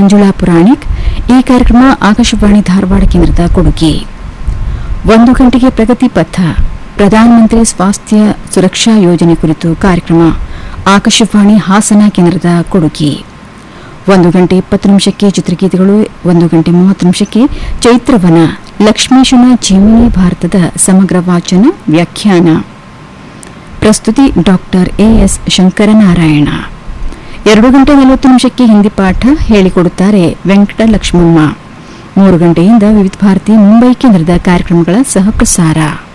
ಮಂಜುಳಾ ಪುರಾಣಿಕ್ ಈ ಕಾರ್ಯಕ್ರಮ ಆಕಾಶವಾಣಿ ಧಾರವಾಡ ಕೇಂದ್ರದ ಕೊಡುಗೆ ಒಂದು ಗಂಟೆಗೆ ಪ್ರಗತಿ ಪಥ ಪ್ರಧಾನಮಂತ್ರಿ ಸ್ವಾಸ್ಥ್ಯ ಸುರಕ್ಷಾ ಯೋಜನೆ ಕುರಿತು ಕಾರ್ಯಕ್ರಮ ಆಕಾಶವಾಣಿ ಹಾಸನ ಕೇಂದ್ರದ ಕೊಡುಗೆ ಒಂದು ಗಂಟೆ ಇಪ್ಪತ್ತು ನಿಮಿಷಕ್ಕೆ ಚಿತ್ರಗೀತೆಗಳು ಒಂದು ಗಂಟೆ ಮೂವತ್ತು ನಿಮಿಷಕ್ಕೆ ಚೈತ್ರವನ ಲಕ್ಷ್ಮೀಶನ ಜೀವನಿ ಭಾರತದ ಸಮಗ್ರ ವಾಚನ ವ್ಯಾಖ್ಯಾನ ಪ್ರಸ್ತುತಿ ಡಾಕ್ಟರ್ ಎಎಸ್ ಶಂಕರನಾರಾಯಣ ಎರಡು ಗಂಟೆ ನಲವತ್ತು ನಿಮಿಷಕ್ಕೆ ಹಿಂದಿ ಪಾಠ ಹೇಳಿಕೊಡುತ್ತಾರೆ ವೆಂಕಟ ಲಕ್ಷ್ಮಮ್ಮ ಮೂರು ಗಂಟೆಯಿಂದ ವಿವಿಧ ಭಾರತಿ ಮುಂಬೈ ಕೇಂದ್ರದ ಕಾರ್ಯಕ್ರಮಗಳ ಸಹ ಪ್ರಸಾರ